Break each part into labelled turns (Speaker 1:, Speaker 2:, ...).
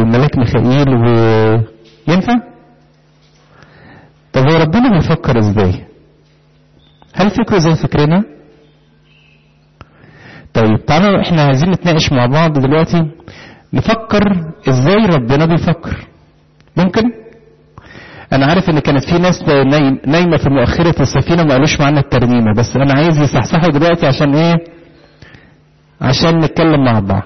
Speaker 1: والملاك ميخائيل و ينفع؟ طب هو ربنا بيفكر ازاي؟ هل فكره زي فكرنا؟ طيب تعالوا احنا عايزين نتناقش مع بعض دلوقتي نفكر ازاي ربنا بيفكر ممكن؟ انا عارف ان كانت في ناس نايم نايمه في مؤخره السفينه ما قالوش معانا الترنيمه بس انا عايز يصحصحوا دلوقتي عشان ايه؟ عشان نتكلم مع بعض.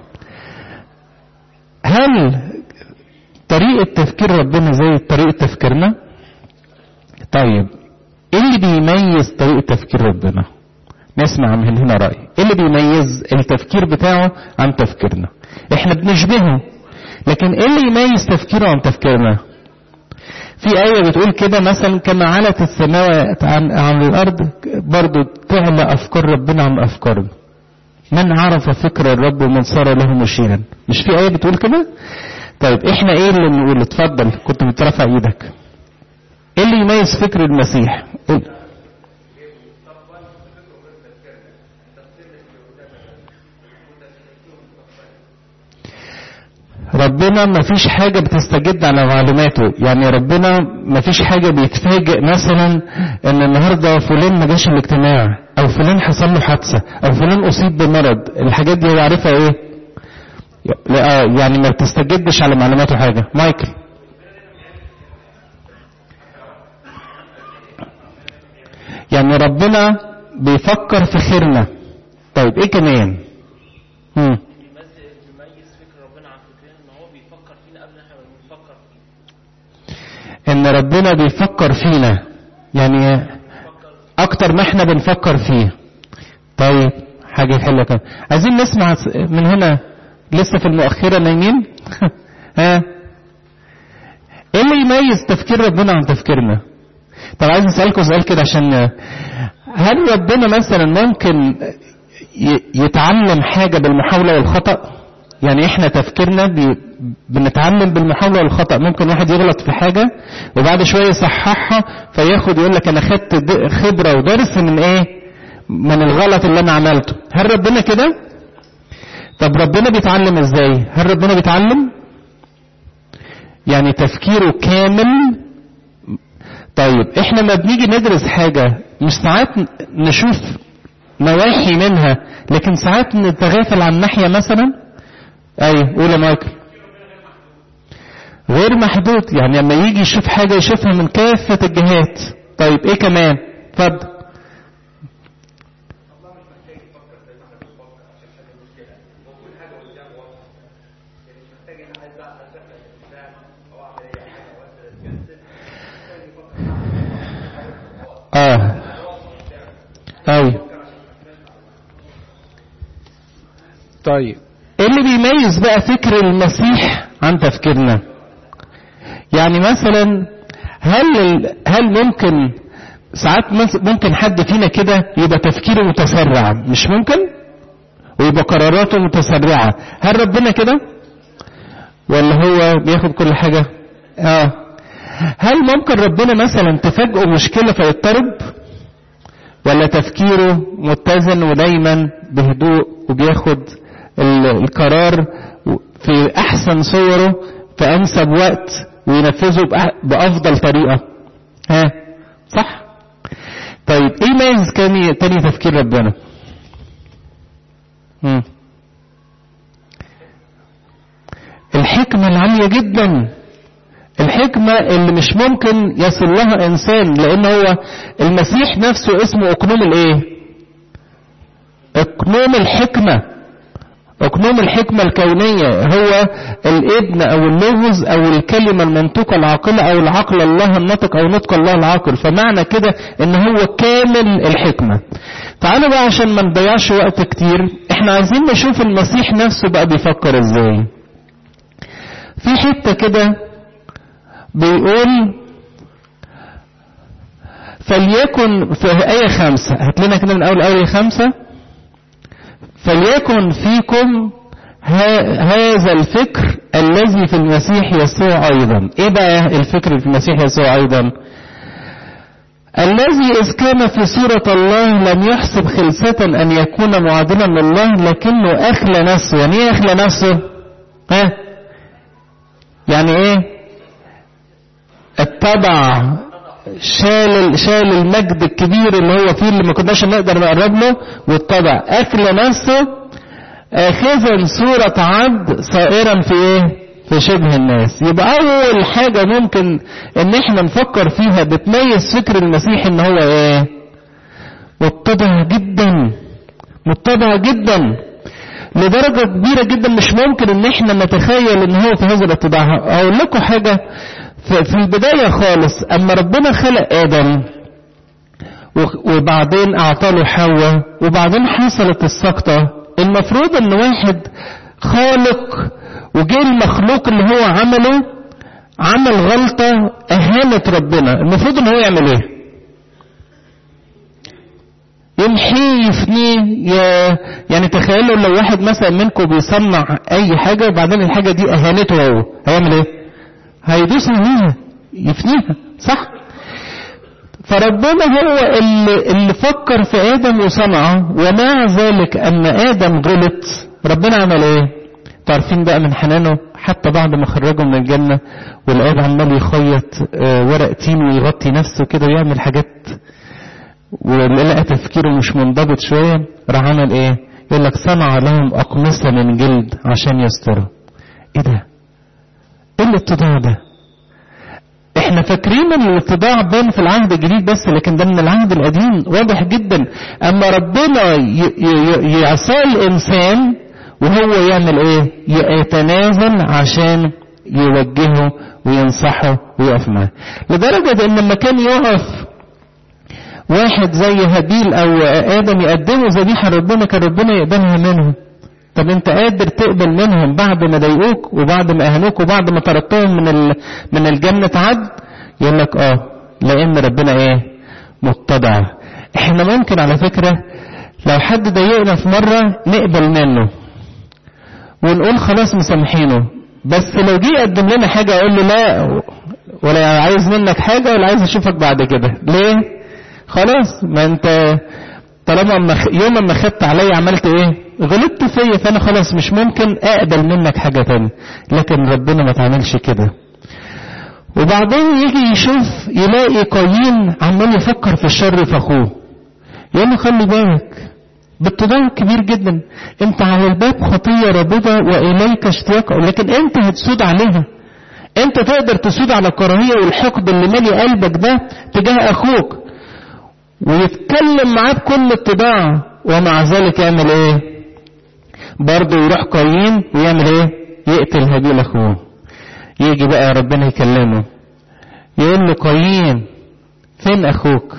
Speaker 1: هل طريقة تفكير ربنا زي طريقة تفكيرنا؟ طيب ايه اللي بيميز طريقة تفكير ربنا؟ نسمع من هنا رأي، ايه اللي بيميز التفكير بتاعه عن تفكيرنا؟ احنا بنشبهه لكن ايه اللي يميز تفكيره عن تفكيرنا؟ في آية بتقول كده مثلا كما علت السماوات عن, عن الأرض برضو تعلى أفكار ربنا عن أفكارنا. من عرف فكر الرب ومن صار له مشيرا مش في آية بتقول كده طيب احنا ايه اللي نقول اتفضل كنت بترفع ايدك ايه اللي يميز فكر المسيح قول. ربنا ما فيش حاجة بتستجد على معلوماته يعني ربنا ما فيش حاجة بيتفاجئ مثلا ان النهاردة فلان ما جاش الاجتماع او فلان حصل له حادثة او فلان اصيب بمرض الحاجات دي هو عارفها ايه لا يعني ما بتستجدش على معلوماته حاجة مايكل يعني ربنا بيفكر في خيرنا طيب ايه كمان هم. ان ربنا بيفكر فينا يعني اكتر ما احنا بنفكر فيه طيب حاجة حلوة كمان عايزين نسمع من هنا لسه في المؤخرة نايمين ها ايه اللي يميز تفكير ربنا عن تفكيرنا طب عايز اسألكم سؤال كده عشان هل ربنا مثلا ممكن يتعلم حاجة بالمحاولة والخطأ يعني احنا تفكيرنا بي بنتعلم بالمحاولة والخطأ ممكن واحد يغلط في حاجة وبعد شوية يصححها فياخد يقول لك انا خدت خبرة ودرس من ايه من الغلط اللي انا عملته هل ربنا كده طب ربنا بيتعلم ازاي هل ربنا بيتعلم يعني تفكيره كامل طيب احنا لما بنيجي ندرس حاجة مش ساعات نشوف نواحي منها لكن ساعات نتغافل عن ناحية مثلا ايوه قول يا مايكل غير محدود يعني لما يجي يشوف حاجة يشوفها من كافة الجهات طيب ايه كمان اتفضل اه ايوه طيب ايه اللي بيميز بقى فكر المسيح عن تفكيرنا يعني مثلا هل هل ممكن ساعات ممكن حد فينا كده يبقى تفكيره متسرع مش ممكن ويبقى قراراته متسرعة هل ربنا كده ولا هو بياخد كل حاجة اه هل ممكن ربنا مثلا تفاجئه مشكلة فيضطرب ولا تفكيره متزن ودايما بهدوء وبياخد القرار في احسن صوره في انسب وقت وينفذه بافضل طريقه ها صح طيب ايه ميز كاني تاني تفكير ربنا مم. الحكمة العالية جدا الحكمة اللي مش ممكن يصل لها انسان لان هو المسيح نفسه اسمه اقنوم الايه اقنوم الحكمة اقنوم الحكمة الكونية هو الابن او اللغز او الكلمة المنطوقة العاقلة او العقل الله النطق او نطق الله العاقل فمعنى كده ان هو كامل الحكمة تعالوا بقى عشان ما نضيعش وقت كتير احنا عايزين نشوف المسيح نفسه بقى بيفكر ازاي في حتة كده بيقول فليكن في آية خمسة هات لنا كده من أول آية خمسة فليكن فيكم هذا الفكر الذي في المسيح يسوع أيضا إيه بقى الفكر في المسيح يسوع أيضا الذي إذ كان في صورة الله لم يحسب خلسة أن يكون معادلا لله لكنه أخلى نفسه يعني إيه أخلى نفسه ها اتبع شال شال المجد الكبير اللي هو فيه اللي ما كناش نقدر نقرب له واتبع اكل نفسه اخذا صورة عبد صائرا في ايه في شبه الناس يبقى اول حاجة ممكن ان احنا نفكر فيها بتميز فكر المسيح ان هو ايه متبع جدا متبع جدا لدرجة كبيرة جدا مش ممكن ان احنا نتخيل ان هو في هذا الاتباع اقول لكم حاجة في البداية خالص اما ربنا خلق ادم وبعدين اعطاله حواء وبعدين حصلت السقطة المفروض ان واحد خالق وجه المخلوق اللي هو عمله عمل غلطة اهانت ربنا المفروض ان هو يعمل ايه يمحيه يفنيه يعني تخيلوا لو واحد مثلا منكم بيصنع اي حاجة وبعدين الحاجة دي اهانته هو هيعمل ايه هيدوس عليها يفنيها صح فربنا هو اللي, اللي فكر في ادم وصنعه ومع ذلك ان ادم غلط ربنا عمل ايه تعرفين بقى من حنانه حتى بعد ما خرجه من الجنة والآب عمال يخيط ورق تين ويغطي نفسه كده ويعمل حاجات ولقى تفكيره مش منضبط شوية راح عمل ايه يقول لك صنع لهم أقمصة من جلد عشان يستروا ايه ده ايه الاتضاع ده احنا فاكرين ان الاتضاع بان في العهد الجديد بس لكن ده من العهد القديم واضح جدا اما ربنا يعصى الانسان وهو يعمل ايه يتنازل عشان يوجهه وينصحه ويقف معاه لدرجة ان لما كان يقف واحد زي هابيل او ادم يقدموا ذبيحه ربنا كان ربنا يقبلها منهم طب انت قادر تقبل منهم بعد ما ضايقوك وبعد ما اهانوك وبعد ما طردتهم من ال... من الجنه عد يقول لك اه لان ربنا ايه متضع احنا ممكن على فكره لو حد ضايقنا في مره نقبل منه ونقول خلاص مسامحينه بس لو جه يقدم لنا حاجه اقول له لا ولا عايز منك حاجه ولا عايز اشوفك بعد كده ليه خلاص ما انت طالما مخ... يوم ما خدت عليا عملت ايه غلطت فيا فانا خلاص مش ممكن اقبل منك حاجة تانية لكن ربنا ما تعملش كده وبعدين يجي يشوف يلاقي قايين عمال يفكر في الشر في اخوه يقول له خلي بالك باتضاع كبير جدا انت على الباب خطية رابضة واليك اشتياق لكن انت هتسود عليها انت تقدر تسود على الكراهية والحقد اللي مالي قلبك ده تجاه اخوك ويتكلم معاه بكل اتباع ومع ذلك يعمل ايه برضه يروح قايين ويعمل ايه يقتل هابيل اخوه يجي بقى ربنا يكلمه يقول له قايين فين اخوك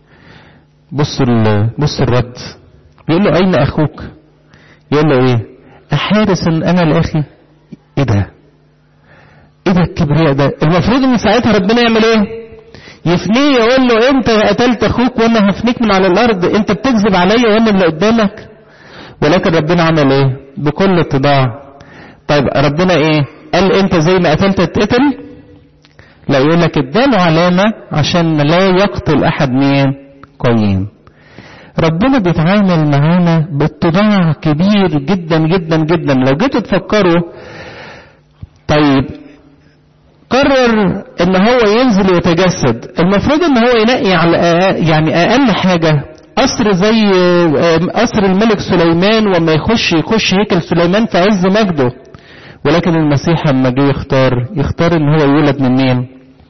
Speaker 1: بص بص الرد يقول له اين اخوك يقول له ايه احارس انا لاخي ايه ده ايه ده الكبرياء ده المفروض ان ساعتها ربنا يعمل ايه يفنيه يقول له انت قتلت اخوك وانا هفنيك من على الارض انت بتكذب عليا وانا اللي قدامك ولكن ربنا عمل ايه بكل اتضاع طيب ربنا ايه قال انت زي ما قتلت تتقتل لا يقول لك اداله علامة عشان لا يقتل احد مين قايين ربنا بيتعامل معانا باتضاع كبير جدا جدا جدا لو جيتوا تفكروا طيب قرر ان هو ينزل ويتجسد المفروض ان هو ينقي على يعني اقل حاجة قصر زي قصر الملك سليمان وما يخش يخش هيكل سليمان في عز مجده ولكن المسيح لما جه يختار يختار ان هو يولد من مين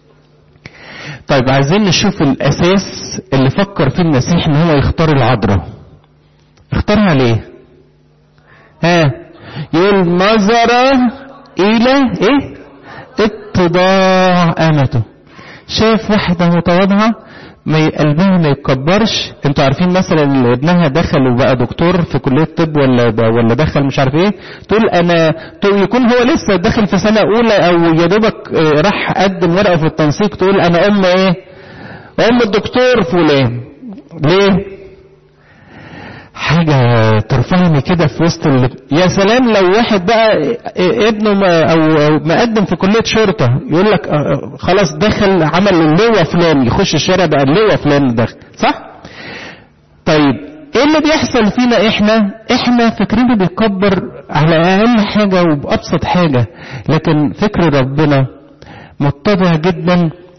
Speaker 1: طيب عايزين نشوف الاساس اللي فكر فيه المسيح ان هو يختار العذراء اختارها ليه ها يقول نظر الى ايه اتضاع امته شاف واحدة متواضعة ما قلبها ما يتكبرش انتوا عارفين مثلا اللي ابنها دخل وبقى دكتور في كليه طب ولا ولا دخل مش عارف ايه تقول انا تقول يكون هو لسه داخل في سنه اولى او يا دوبك راح قدم ورقه في التنسيق تقول انا ام ايه ام الدكتور فلان ليه حاجة ترفعني كده في وسط ال... يا سلام لو واحد بقى ابنه ما أو مقدم في كلية شرطة يقول لك خلاص دخل عمل اللواء فلان يخش الشارع بقى اللواء فلان دخل صح؟ طيب ايه اللي بيحصل فينا احنا؟ احنا فكرنا بيكبر على اقل حاجة وبأبسط حاجة لكن فكر ربنا متضع جدا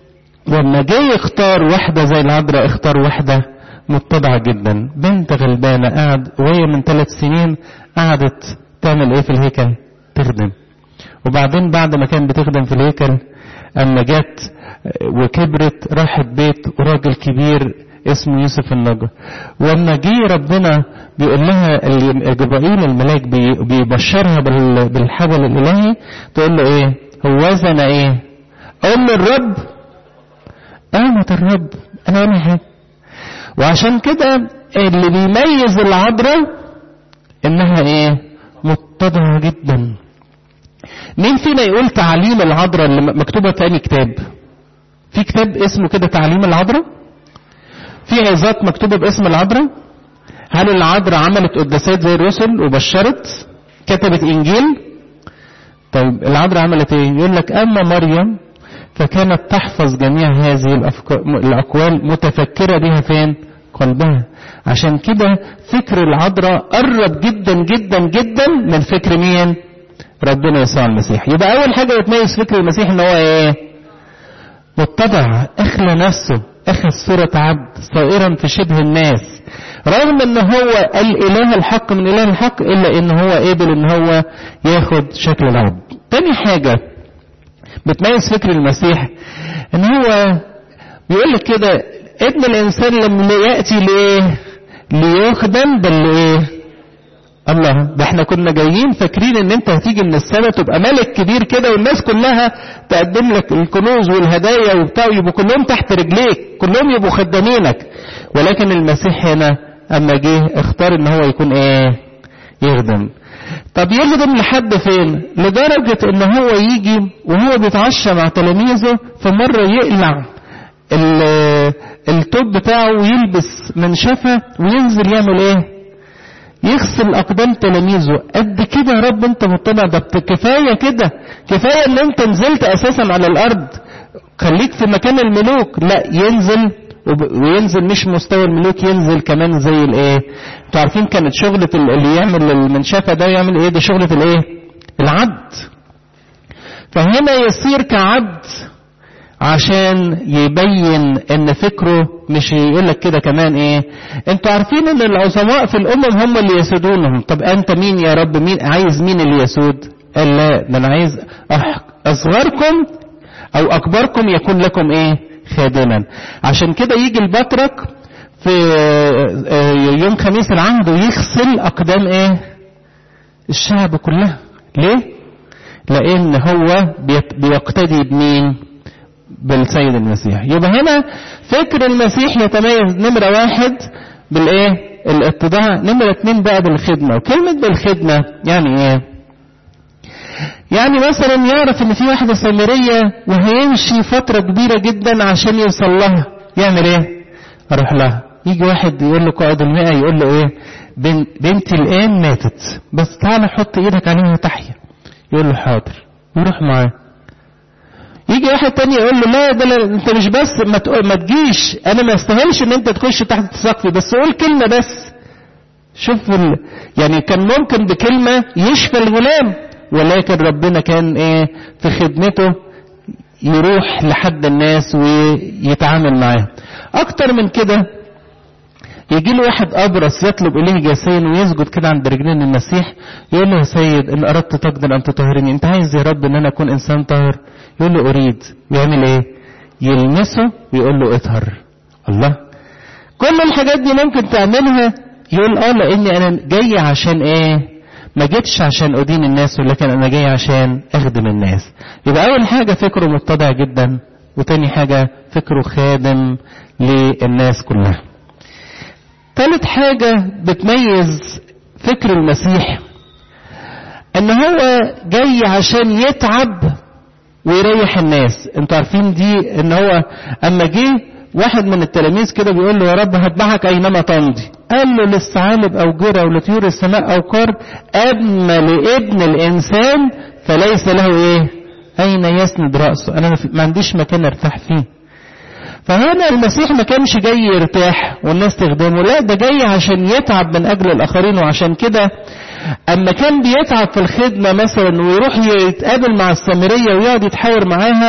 Speaker 1: ولما جه يختار واحدة زي العذراء اختار واحدة متبعة جدا بنت غلبانة قعد وهي من ثلاث سنين قعدت تعمل ايه في الهيكل تخدم وبعدين بعد ما كان بتخدم في الهيكل اما جت وكبرت راحت بيت وراجل كبير اسمه يوسف النجار واما جه ربنا بيقول لها جبرائيل الملاك بيبشرها بالحبل الالهي تقول له ايه هو انا ايه اقول له الرب قامت الرب انا ولا حاجه وعشان كده اللي بيميز العذراء انها ايه متضعه جدا مين فينا يقول تعاليم العذراء اللي مكتوبه في أي كتاب في كتاب اسمه كده تعاليم العذراء في عظات مكتوبه باسم العذراء هل العذراء عملت قداسات زي الرسل وبشرت كتبت انجيل طيب العذراء عملت ايه يقول لك اما مريم فكانت تحفظ جميع هذه الأقوال متفكرة بها فين قلبها عشان كده فكر العذراء قرب جدا جدا جدا من فكر مين ربنا يسوع المسيح يبقى أول حاجة يتميز فكر المسيح إن هو إيه متبع أخلى نفسه أخذ صورة عبد صائرا في شبه الناس رغم ان هو الاله الحق من اله الحق الا ان هو قابل ان هو ياخد شكل العبد تاني حاجه بتميز فكر المسيح ان هو بيقول لك كده ابن الانسان لما ياتي لايه ليخدم بل لايه الله ده احنا كنا جايين فاكرين ان انت هتيجي من السماء تبقى ملك كبير كده والناس كلها تقدم لك الكنوز والهدايا وبتاع يبقوا كلهم تحت رجليك كلهم يبقوا خدامينك ولكن المسيح هنا اما جه اختار ان هو يكون ايه يخدم طب يخدم لحد فين لدرجة ان هو يجي وهو بيتعشى مع تلاميذه فمرة يقلع التوب بتاعه ويلبس منشفة وينزل يعمل ايه يغسل اقدام تلاميذه قد كده يا رب انت مطلع ده كفايه كده كفايه ان انت نزلت اساسا على الارض خليك في مكان الملوك لا ينزل وينزل مش مستوى الملوك ينزل كمان زي الايه انتوا عارفين كانت شغلة اللي يعمل المنشفة ده يعمل ايه ده شغلة الايه العبد فهنا يصير كعبد عشان يبين ان فكره مش يقول لك كده كمان ايه انتوا عارفين ان العظماء في الامم هم اللي يسودونهم طب انت مين يا رب مين عايز مين اللي يسود قال لا ده انا عايز اصغركم او اكبركم يكون لكم ايه خادما عشان كده يجي البطرك في يوم خميس العهد ويغسل اقدام ايه الشعب كلها ليه لان هو بيقتدي بمين بالسيد المسيح يبقى هنا فكر المسيح يتميز نمرة واحد بالايه الاتضاع نمرة اتنين بقى بالخدمة وكلمة بالخدمة يعني ايه يعني مثلا يعرف ان في واحدة سامرية وهيمشي فترة كبيرة جدا عشان يوصل لها يعمل ايه اروح لها يجي واحد يقول له قائد المئة يقول له ايه بنتي الان ماتت بس تعالى حط ايدك عليها تحيا يقول له حاضر يروح معاه يجي واحد تاني يقول له لا ده لا انت مش بس ما, ما تجيش انا ما استاهلش ان انت تخش تحت سقفي بس قول كلمة بس شوف ال... يعني كان ممكن بكلمة يشفى الغلام ولكن ربنا كان ايه في خدمته يروح لحد الناس ويتعامل معاه اكتر من كده يجي له واحد ابرص يطلب اليه جسين ويسجد كده عند رجلين المسيح يقول له يا سيد ان اردت تقدر ان تطهرني انت عايز يا رب ان انا اكون انسان طاهر يقول له اريد يعمل ايه يلمسه ويقول له اطهر الله كل الحاجات دي ممكن تعملها يقول اه لاني انا جاي عشان ايه ما جيتش عشان ادين الناس ولكن انا جاي عشان اخدم الناس يبقى اول حاجة فكره متضع جدا وتاني حاجة فكره خادم للناس كلها ثالث حاجة بتميز فكر المسيح ان هو جاي عشان يتعب ويريح الناس انتوا عارفين دي ان هو اما جه واحد من التلاميذ كده بيقول له يا رب هتبعك اينما تمضي قال له للثعالب او جرى ولطيور السماء او قرب اما لابن الانسان فليس له ايه اين يسند راسه انا ما عنديش مكان ارتاح فيه فهنا المسيح ما كانش جاي يرتاح والناس تخدمه لا ده جاي عشان يتعب من اجل الاخرين وعشان كده اما كان بيتعب في الخدمه مثلا ويروح يتقابل مع السامريه ويقعد يتحاور معاها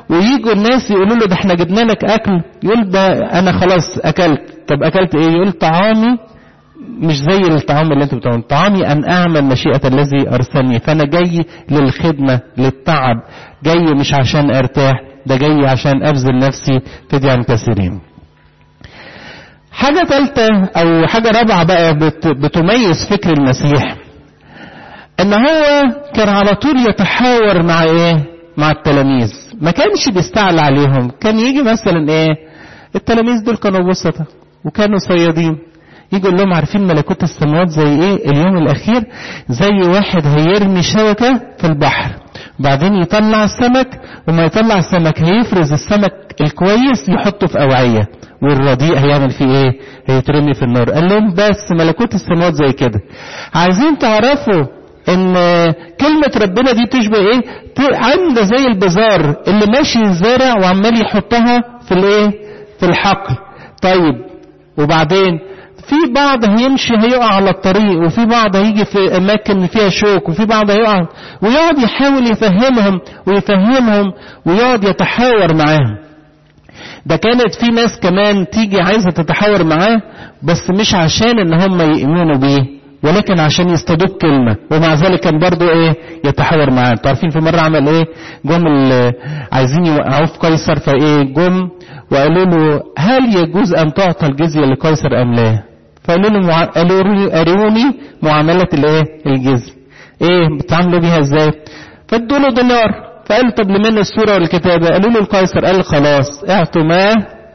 Speaker 1: ويجوا الناس يقولوا له ده احنا جبنا لك اكل يقول ده انا خلاص اكلت طب اكلت ايه يقول طعامي مش زي الطعام اللي انتوا بتعملوه طعامي ان اعمل مشيئة الذي ارسلني فانا جاي للخدمة للتعب جاي مش عشان ارتاح ده جاي عشان ابذل نفسي فدي عن كثيرين حاجة ثالثة او حاجة رابعة بقى بت بتميز فكر المسيح ان هو كان على طول يتحاور مع ايه مع التلاميذ ما كانش بيستعلى عليهم كان يجي مثلا ايه التلاميذ دول كانوا بسطة وكانوا صيادين يجي يقول لهم عارفين ملكوت السماوات زي ايه اليوم الاخير زي واحد هيرمي شبكة في البحر بعدين يطلع السمك وما يطلع السمك هيفرز السمك الكويس يحطه في اوعية والرديء هيعمل فيه ايه هيترمي في النار قال لهم بس ملكوت السماوات زي كده عايزين تعرفوا ان كلمة ربنا دي تشبه ايه عاملة زي البزار اللي ماشي الزارع وعمال يحطها في الايه في الحقل طيب وبعدين في بعض هيمشي هيقع على الطريق وفي بعض هيجي في اماكن فيها شوك وفي بعض هيقع ويقعد يحاول يفهمهم ويفهمهم ويقعد يتحاور معاهم ده كانت في ناس كمان تيجي عايزة تتحاور معاه بس مش عشان ان هم يؤمنوا بيه ولكن عشان يستدوك كلمة ومع ذلك كان برضو ايه يتحاور معاه انتوا عارفين في مرة عمل ايه جم عايزين يوقعوه في قيصر فايه جم وقالوا له هل يجوز ان تعطى الجزية لقيصر ام لا فقالوا له مع... قالوا اروني معاملة الايه الجزية ايه بتعاملوا بيها ازاي فادوا له دينار فقال طب لمن الصورة والكتابة قالوا له القيصر قال خلاص اعطوا ما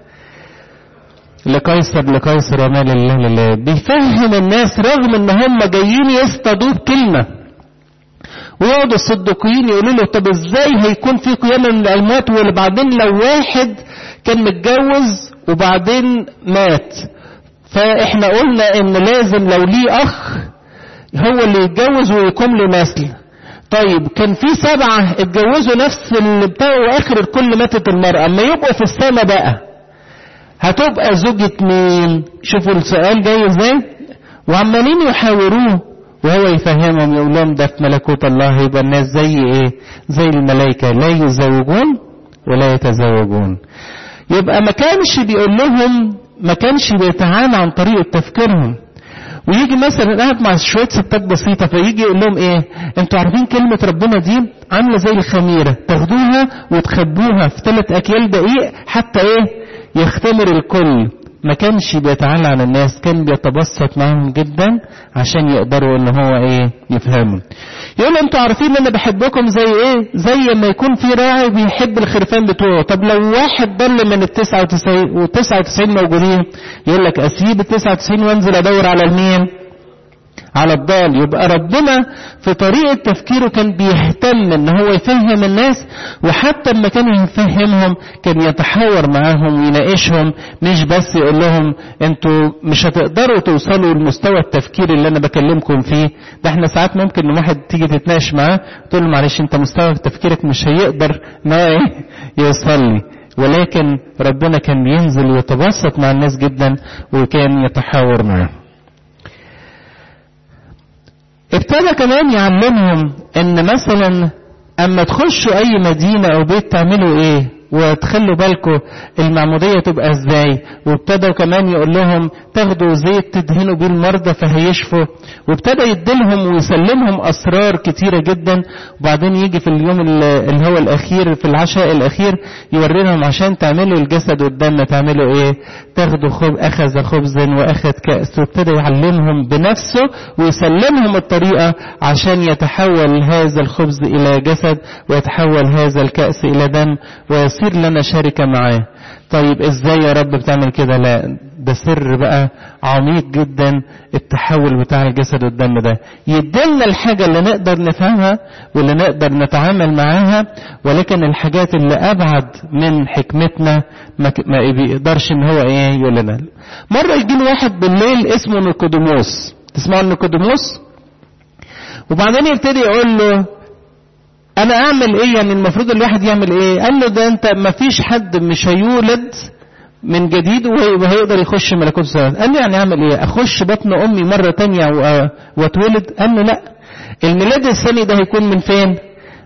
Speaker 1: لقيصر لقيصر وما لله لله بيفهم الناس رغم ان هم جايين يصطادوه بكلمة ويقعدوا الصدقيين يقولوا له طب ازاي هيكون في قيامة من الاموات وبعدين لو واحد كان متجوز وبعدين مات فاحنا قلنا ان لازم لو ليه اخ هو اللي يتجوز ويقوم له نسل طيب كان في سبعة اتجوزوا نفس اللي بتاعه واخر الكل ماتت المرأة اما يبقوا في السماء بقى هتبقى زوجة مين شوفوا السؤال جاي ازاي وعمالين يحاوروه وهو يفهمهم يقول لهم ده في ملكوت الله يبقى الناس زي ايه زي الملائكة لا يزوجون ولا يتزوجون يبقى ما كانش بيقول لهم ما كانش بيتعامل عن طريقة تفكيرهم ويجي مثلا قاعد مع شوية ستات بسيطة فيجي يقول لهم ايه انتوا عارفين كلمة ربنا دي عاملة زي الخميرة تاخدوها وتخبوها في ثلاث اكيال دقيق حتى ايه يختمر الكل ما كانش بيتعالى عن الناس كان بيتبسط معهم جدا عشان يقدروا ان هو ايه يفهموا يقول انتوا عارفين ان انا بحبكم زي ايه زي ما يكون في راعي بيحب الخرفان بتوعه طب لو واحد ضل من التسعة وتسعين وتسعة وتسعين موجودين يقول لك اسيب التسعة وتسعين وانزل ادور على المين على الضال يبقى ربنا في طريقة تفكيره كان بيهتم ان هو يفهم الناس وحتى لما كان يفهمهم كان يتحاور معاهم ويناقشهم مش بس يقول لهم انتوا مش هتقدروا توصلوا لمستوى التفكير اللي انا بكلمكم فيه ده احنا ساعات ممكن ان واحد تيجي تتناقش معاه تقول له معلش انت مستوى تفكيرك مش هيقدر ما ايه يوصل لي ولكن ربنا كان بينزل ويتبسط مع الناس جدا وكان يتحاور معاهم ابتدى كمان يعلمهم ان مثلا اما تخشوا اي مدينة او بيت تعملوا ايه وتخلوا بالكم المعمودية تبقى ازاي وابتدوا كمان يقول لهم تاخدوا زيت تدهنوا بيه المرضى فهيشفوا وابتدى يديلهم ويسلمهم اسرار كتيرة جدا وبعدين يجي في اليوم اللي هو الاخير في العشاء الاخير يوري لهم عشان تعملوا الجسد والدم تعملوا ايه تاخدوا خب اخذ خبز واخذ كأس وابتدى يعلمهم بنفسه ويسلمهم الطريقة عشان يتحول هذا الخبز الى جسد ويتحول هذا الكأس الى دم ويصير يصير لنا شركة معاه طيب ازاي يا رب بتعمل كده لا ده سر بقى عميق جدا التحول بتاع الجسد والدم ده يدلنا الحاجة اللي نقدر نفهمها واللي نقدر نتعامل معاها ولكن الحاجات اللي ابعد من حكمتنا ما, ما بيقدرش ان هو ايه يقول لنا مرة يجي له واحد بالليل اسمه نيكوديموس تسمعوا نيكوديموس وبعدين يبتدي يقول له انا اعمل ايه يعني المفروض الواحد يعمل ايه قال له ده انت ما فيش حد مش هيولد من جديد وهيقدر يخش ملكوت السماوات قال له يعني اعمل ايه اخش بطن امي مرة تانية واتولد قال له لا الميلاد الثاني ده هيكون من فين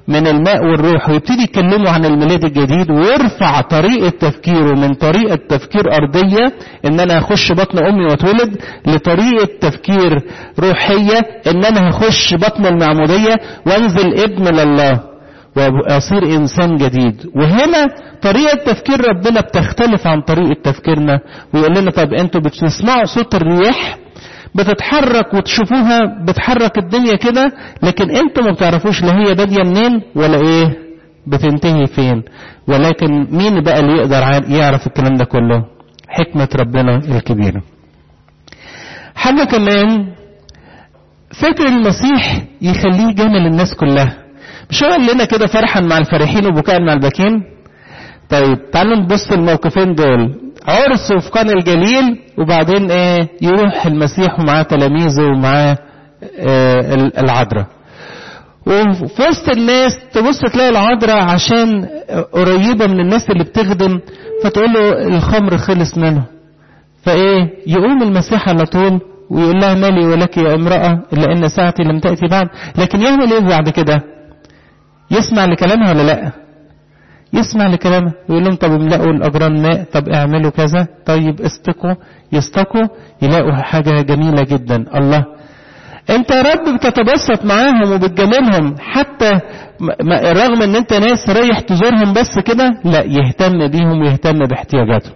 Speaker 1: من الماء والروح ويبتدي يتكلموا عن الميلاد الجديد ويرفع طريقة تفكيره من طريقة تفكير أرضية إن أنا هخش بطن أمي واتولد لطريقة تفكير روحية إن أنا هخش بطن المعمودية وأنزل ابن لله وأصير إنسان جديد وهنا طريقة تفكير ربنا بتختلف عن طريقة تفكيرنا ويقول لنا طب أنتوا بتسمعوا صوت الرياح بتتحرك وتشوفوها بتحرك الدنيا كده لكن انتوا ما بتعرفوش لا هي باديه منين ولا ايه بتنتهي فين ولكن مين بقى اللي يقدر يعرف الكلام ده كله حكمة ربنا الكبيرة حاجة كمان فكر المسيح يخليه جمل الناس كلها مش هو قال لنا كده فرحا مع الفرحين وبكاء مع الباكين طيب تعالوا نبص الموقفين دول عرس في قنا الجليل وبعدين ايه يروح المسيح ومعاه تلاميذه ومعاه آه العذراء وفي وسط الناس تبص تلاقي العذراء عشان قريبة من الناس اللي بتخدم فتقول له الخمر خلص منه فايه يقوم المسيح على طول ويقول لها مالي ولك يا امرأة إلا إن ساعتي لم تأتي بعد لكن يعمل إيه بعد كده يسمع لكلامها ولا لأ يسمع لكلامها ويقول لهم طب املأوا الأجران ماء طب اعملوا كذا طيب استقوا يستقوا يلاقوا حاجة جميلة جدا الله انت يا رب بتتبسط معاهم وبتجاملهم حتى رغم ان انت ناس رايح تزورهم بس كده لا يهتم بيهم ويهتم باحتياجاتهم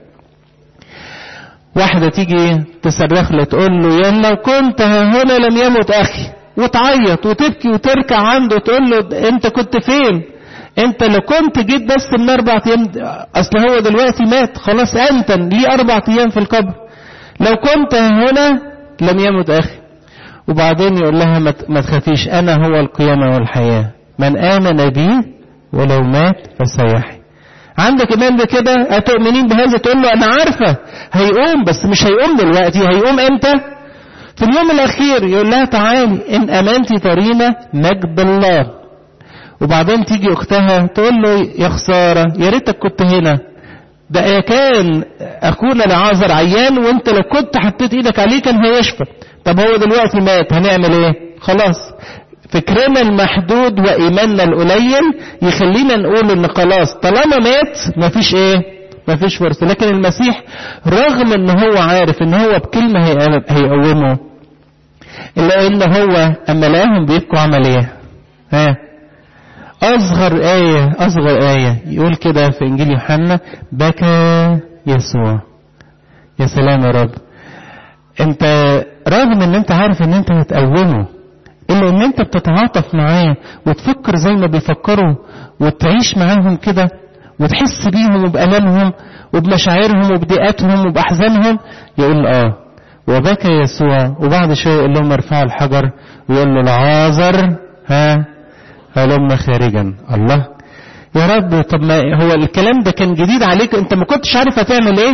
Speaker 1: واحدة تيجي تصرخ له تقول له يا لو كنت هنا لم يمت أخي وتعيط وتبكي وتركع عنده تقول له أنت كنت فين؟ أنت لو كنت جيت بس من أربع أيام أصل هو دلوقتي مات خلاص أنت ليه أربع أيام في القبر لو كنت هنا لم يمت أخي وبعدين يقول لها ما تخافيش أنا هو القيامة والحياة من آمن بي ولو مات فسيحي عندك ايمان بكده اتؤمنين بهذا تقول له انا عارفه هيقوم بس مش هيقوم دلوقتي هيقوم امتى في اليوم الاخير يقول لها تعالي ان امنتي ترينا مجد الله وبعدين تيجي اختها تقول له يا خساره يا ريتك كنت هنا ده كان اخونا لعازر عيان وانت لو كنت حطيت ايدك عليه كان هيشفى طب هو دلوقتي مات هنعمل ايه خلاص فكرنا المحدود وإيماننا القليل يخلينا نقول إن خلاص طالما مات مفيش إيه؟ مفيش فرصة، لكن المسيح رغم إن هو عارف إن هو بكلمة هيقومه إلا إن هو أما لقاهم بيبكوا عمل إيه؟ ها؟ أصغر آية أصغر آية يقول كده في إنجيل يوحنا بكى يسوع يا سلام يا رب أنت رغم إن أنت عارف إن أنت هتقومه إلا إن أنت بتتعاطف معاه وتفكر زي ما بيفكروا وتعيش معاهم كده وتحس بيهم وبألمهم وبمشاعرهم وبضيقاتهم وبأحزانهم يقول آه وبكى يسوع وبعد شوية يقول لهم ارفعوا الحجر ويقول له العازر ها هلم خارجا الله يا رب طب ما هو الكلام ده كان جديد عليك انت ما كنتش عارف هتعمل ايه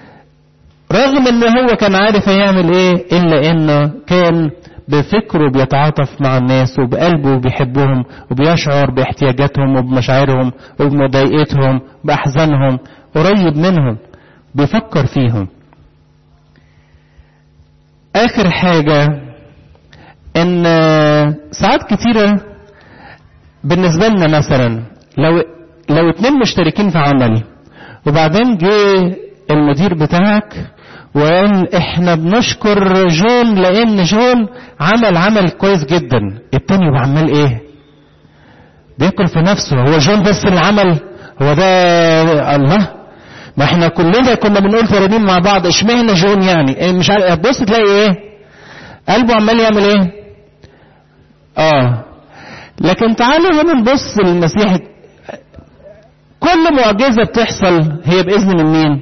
Speaker 1: رغم ان هو كان عارف هيعمل ايه الا انه كان بفكره بيتعاطف مع الناس وبقلبه بيحبهم وبيشعر باحتياجاتهم وبمشاعرهم وبمضايقتهم بأحزانهم قريب منهم بيفكر فيهم آخر حاجة إن ساعات كتيرة بالنسبة لنا مثلا لو لو اتنين مشتركين في عمل وبعدين جه المدير بتاعك وقال احنا بنشكر جون لان جون عمل عمل كويس جدا التاني يبقى عمال ايه بياكل في نفسه هو جون بس اللي عمل هو ده الله ما احنا كلنا كنا بنقول ترانيم مع بعض اشمعنى جون يعني ايه مش عارف بص تلاقي ايه قلبه عمال يعمل ايه اه لكن تعالوا هنا نبص للمسيح كل معجزه بتحصل هي باذن من مين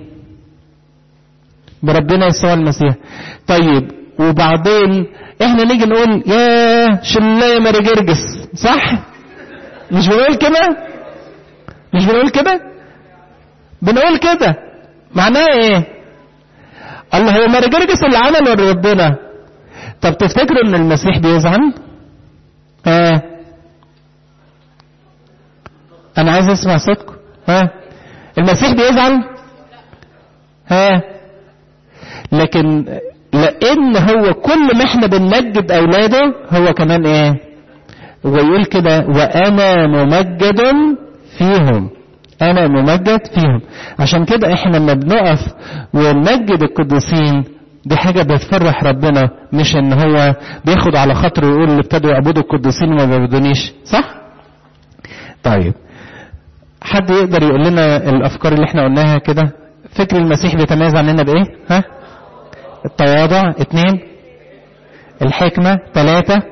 Speaker 1: بربنا يسوع المسيح طيب وبعدين احنا نيجي نقول يا شلاية ماري جرجس صح مش بنقول كده مش بنقول كده بنقول كده معناه ايه الله هو ماري جرجس اللي عمله لربنا طب تفتكروا ان المسيح بيزعل ها آه. انا عايز اسمع صوتكم ها آه. المسيح بيزعل ها آه. لكن لان هو كل ما احنا بنمجد اولاده هو كمان ايه ويقول كده وانا ممجد فيهم انا ممجد فيهم عشان كده احنا لما بنقف ونمجد القديسين دي حاجة بتفرح ربنا مش ان هو بياخد على خاطره ويقول اللي ابتدوا يعبدوا القديسين وما بيعبدونيش صح؟ طيب حد يقدر يقول لنا الافكار اللي احنا قلناها كده فكر المسيح بيتميز عننا بايه؟ ها؟ التواضع اثنين الحكمة ثلاثة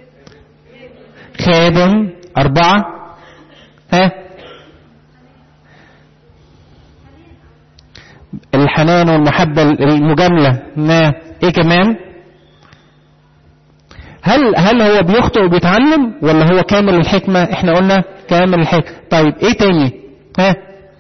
Speaker 1: خادم أربعة ها الحنان والمحبة المجاملة ما ايه كمان هل هل هو بيخطئ وبيتعلم ولا هو كامل الحكمة احنا قلنا كامل الحكمة طيب ايه تاني ها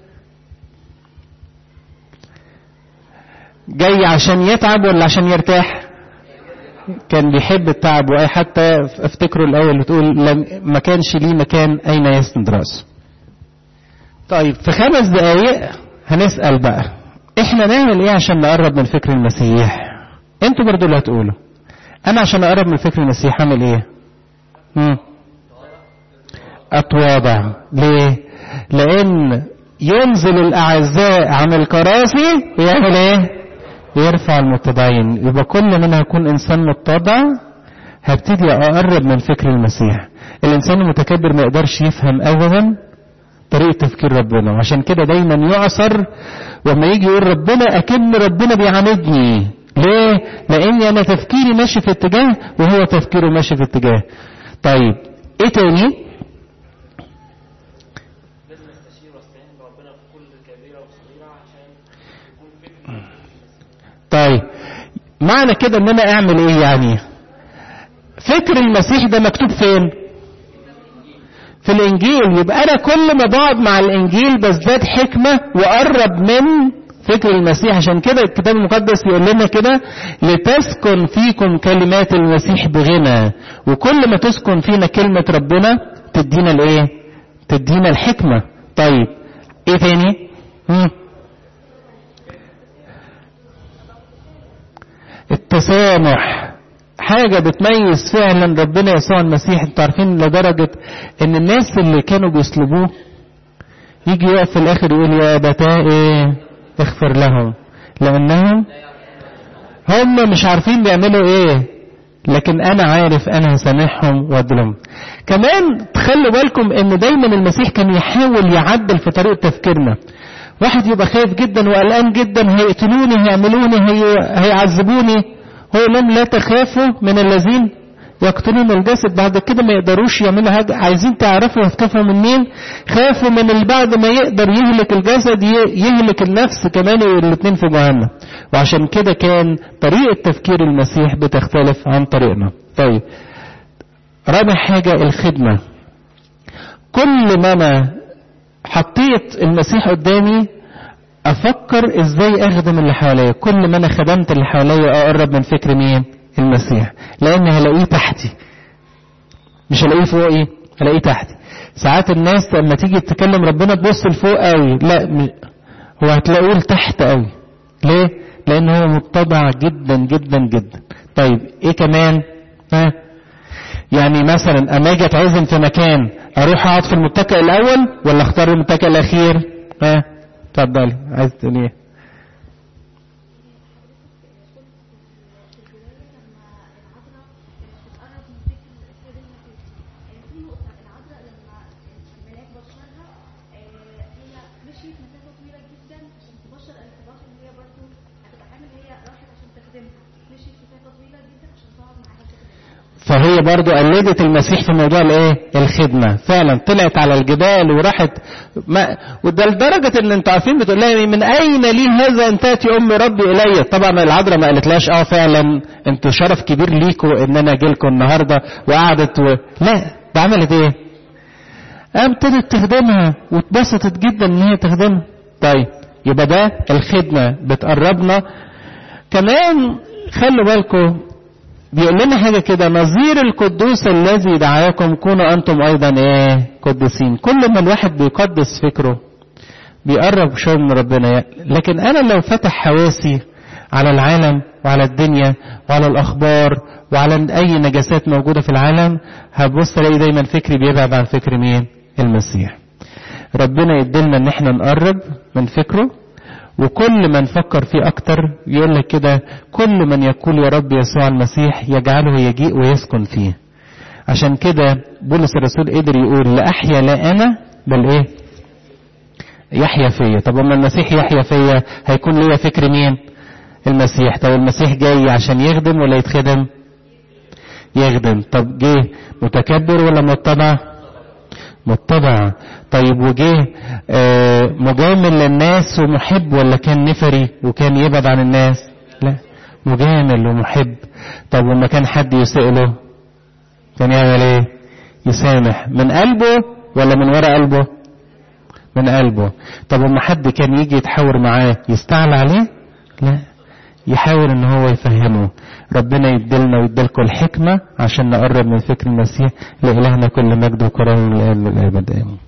Speaker 1: جاي عشان يتعب ولا عشان يرتاح كان بيحب التعب واي حتى افتكروا الاول بتقول لم ما كانش ليه مكان اين يسند راسه طيب في خمس دقايق هنسال بقى احنا نعمل ايه عشان نقرب من فكر المسيح انتوا برضو اللي هتقولوا انا عشان اقرب من فكر المسيح اعمل ايه مم. اتواضع ليه لان ينزل الاعزاء عن الكراسي ويعمل ايه يرفع المتدين يبقى كل منها يكون انسان متضع هبتدي اقرب من فكر المسيح الانسان المتكبر ما يقدرش يفهم ابدا طريقة تفكير ربنا وعشان كده دايما يعصر وما يجي يقول ربنا اكن ربنا بيعاندني ليه لاني انا تفكيري ماشي في اتجاه وهو تفكيره ماشي في اتجاه طيب ايه تاني طيب معنى كده ان انا اعمل ايه يعني فكر المسيح ده مكتوب فين في الانجيل يبقى انا كل ما بقعد مع الانجيل بزداد حكمة واقرب من فكر المسيح عشان كده الكتاب المقدس يقول لنا كده لتسكن فيكم كلمات المسيح بغنى وكل ما تسكن فينا كلمة ربنا تدينا الايه تدينا الحكمة طيب ايه تاني مم. التسامح حاجة بتميز فعلا ربنا يسوع المسيح انتوا عارفين لدرجة ان الناس اللي كانوا بيسلبوه يجي يقف في الاخر يقول يا ابتاه ايه اغفر لهم لانهم هم مش عارفين بيعملوا ايه لكن انا عارف انا هسامحهم وادلهم كمان تخلوا بالكم ان دايما المسيح كان يحاول يعدل في طريقة تفكيرنا واحد يبقى خايف جدا وقلقان جدا هيقتلوني هيعملوني هي... هيعذبوني هو لهم لا تخافوا من الذين يقتلون الجسد بعد كده ما يقدروش يعملوا حاجة عايزين تعرفوا هتخافوا من مين خافوا من اللي بعد ما يقدر يهلك الجسد يهلك النفس كمان والاثنين في جهنم وعشان كده كان طريقة تفكير المسيح بتختلف عن طريقنا طيب رابع حاجة الخدمة كل ما انا حطيت المسيح قدامي افكر ازاي اخدم اللي حواليا كل ما انا خدمت اللي حواليا اقرب من فكر مين المسيح لان هلاقيه تحتي مش هلاقيه فوقي هلاقيه تحتي ساعات الناس لما تيجي تتكلم ربنا تبص لفوق قوي لا م... هو هتلاقيه لتحت قوي ليه لان هو متضع جدا جدا جدا طيب ايه كمان ها يعني مثلا اما اجي اتعزم في مكان اروح اقعد في المتكئ الاول ولا اختار المتكئ الاخير ها اتفضلي عايز تقول ايه فهي برضو قلدت المسيح في موضوع الايه الخدمة فعلا طلعت على الجبال وراحت ما وده لدرجة ان انتوا عارفين بتقول لها من اين لي هذا ان تاتي ام ربي الي طبعا العذراء ما قالتلاش اه فعلا انتوا شرف كبير ليكوا ان انا اجي لكم النهاردة وقعدت و... لا ده عملت ايه ابتدت تخدمها واتبسطت جدا ان هي تخدمها طيب يبقى ده الخدمة بتقربنا كمان خلوا بالكم بيقول لنا حاجة كده نظير القدوس الذي دعاكم كونوا أنتم أيضا إيه قدسين كل ما الواحد بيقدس فكره بيقرب شوية من ربنا لكن أنا لو فتح حواسي على العالم وعلى الدنيا وعلى الأخبار وعلى أي نجاسات موجودة في العالم هبص الاقي دايما فكري بيبعد عن فكر مين؟ المسيح. ربنا يدلنا ان احنا نقرب من فكره وكل ما نفكر فيه اكتر يقول لك كده كل من يقول يا رب يسوع المسيح يجعله يجيء ويسكن فيه. عشان كده بولس الرسول قدر يقول لا احيا لا انا بل ايه؟ يحيا فيا طب اما المسيح يحيا فيا هيكون ليا فكر مين المسيح طب المسيح جاي عشان يخدم ولا يتخدم يخدم طب جه متكبر ولا متبع متبع طيب وجه آه مجامل للناس ومحب ولا كان نفري وكان يبعد عن الناس لا مجامل ومحب طب وما كان حد يسأله كان يعمل ايه يسامح من قلبه ولا من وراء قلبه من قلبه طب وما حد كان يجي يتحاور معاه يستعلى عليه لا يحاول ان هو يفهمه ربنا يدلنا ويدلكم الحكمة عشان نقرب من فكر المسيح لإلهنا كل مجد وكرم الآن والأبد آمين